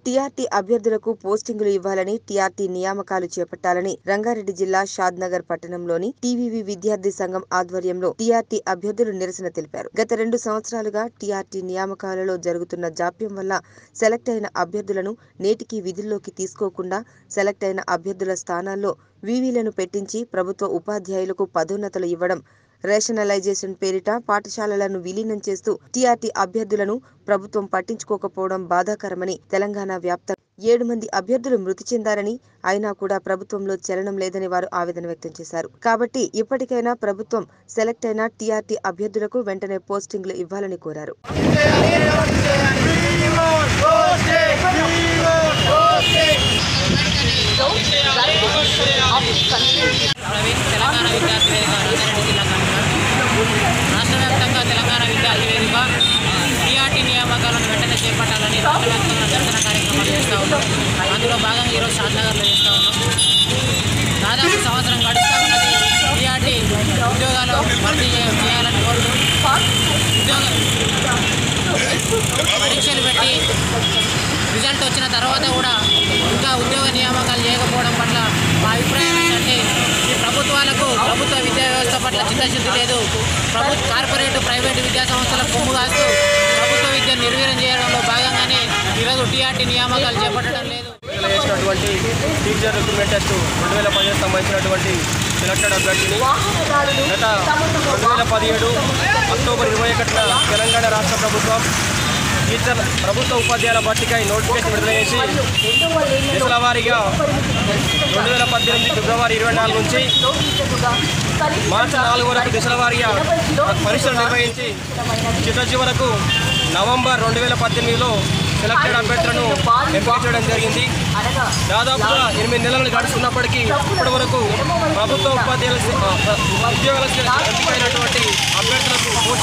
TRT అభ్యర్థులకు పోస్టింగులు ఇవ్వాలని TRT నియామకాలు చేపట్టాలని రంగారెడ్డి జిల్లా షాద్ నగర్ పట్టణంలోని టీవీవీ విద్యార్థి సంఘం ఆధ్వర్యంలో టీఆర్టీ అభ్యర్థులు నిరసన తెలిపారు గత రెండు సంవత్సరాలుగా టీఆర్టీ నియామకాలలో జరుగుతున్న జాప్యం వల్ల సెలెక్ట్ అయిన అభ్యర్థులను నేటికి విధుల్లోకి తీసుకోకుండా సెలెక్ట్ అయిన అభ్యర్థుల స్థానాల్లో వీవీలను పెట్టించి ప్రభుత్వ ఉపాధ్యాయులకు పదోన్నతులు ఇవ్వడం రేషనలైజేషన్ పేరిట పాఠశాలలను విలీనం చేస్తూ టీఆర్టీ అభ్యర్థులను ప్రభుత్వం పట్టించుకోకపోవడం బాధాకరమని తెలంగాణ వ్యాప్త ఏడు మంది అభ్యర్థులు మృతి చెందారని అయినా కూడా ప్రభుత్వంలో చలనం లేదని వారు ఆవేదన వ్యక్తం చేశారు కాబట్టి ఇప్పటికైనా ప్రభుత్వం సెలెక్ట్ అయిన టీఆర్టీ అభ్యర్థులకు వెంటనే పోస్టింగ్లు ఇవ్వాలని కోరారు ప్రవీణ్ తెలంగాణ విద్యార్థి వేదిక రంగారెడ్డి జిల్లా కన్వీనర్ రాష్ట్ర వ్యాప్తంగా తెలంగాణ విద్యార్థి వేదిక టీఆర్టీ నియామకాలను వెంటనే చేపట్టాలని రాష్ట్ర వ్యాప్తంగా నిరసన కార్యక్రమాలు చేస్తూ ఉన్నాం అందులో భాగంగా ఈరోజు షాద్నగర్లో చేస్తూ ఉన్నాం దాదాపు సంవత్సరం గడుస్తూ ఉన్నది టీఆర్టీ ఉద్యోగాలు భర్తీ చే- చేయాలని కోరుతూ ఉద్యోగ పరీక్షలు పెట్టి రిజల్ట్ వచ్చిన తర్వాత కూడా ఇంకా ఉద్యోగ నియామకాలు చేయకపోవడం పట్ల మా అభిప్రాయం ఏంటంటే ఈ ప్రభుత్వాలకు ప్రభుత్వ విద్యా వ్యవస్థ పట్ల చిత్తశుద్ధి లేదు ప్రభుత్వ కార్పొరేట్ ప్రైవేటు విద్యా సంస్థలకు కొమ్ము కాస్తూ ప్రభుత్వ విద్యను నిర్వీర్యం చేయడంలో భాగంగానే ఈరోజు టీఆర్టీ నియామకాలు చేపట్టడం లేదు విడుదల చేసినటువంటి టీచర్ రిక్రూట్మెంట్ టెస్ట్ రెండు వేల పదిహేను సంబంధించినటువంటి సెలెక్టెడ్ అభ్యర్థిని గత రెండు వేల పదిహేడు అక్టోబర్ ఇరవై ఒకటిన తెలంగాణ రాష్ట్ర ప్రభుత్వం టీచర్ ప్రభుత్వ ఉపాధ్యాయుల భర్తీకై నోటిఫికేషన్ విడుదల చేసి దశల వారీగా రెండు వేల పద్దెనిమిది ఫిబ్రవరి ఇరవై నాలుగు నుంచి మార్చి నాలుగు వరకు దశల వారీగా పరీక్షలు నిర్వహించి చిట్ట చివరకు నవంబర్ రెండు వేల పద్దెనిమిదిలో సెలెక్టెడ్ అభ్యర్థులను ఎంపిక చేయడం జరిగింది దాదాపుగా ఎనిమిది నెలలు గడుస్తున్నప్పటికీ ఇప్పటి వరకు ప్రభుత్వ ఉపాధ్యాయుల ఉద్యోగాలకు ఎంపికైనటువంటి అభ్యర్థులకు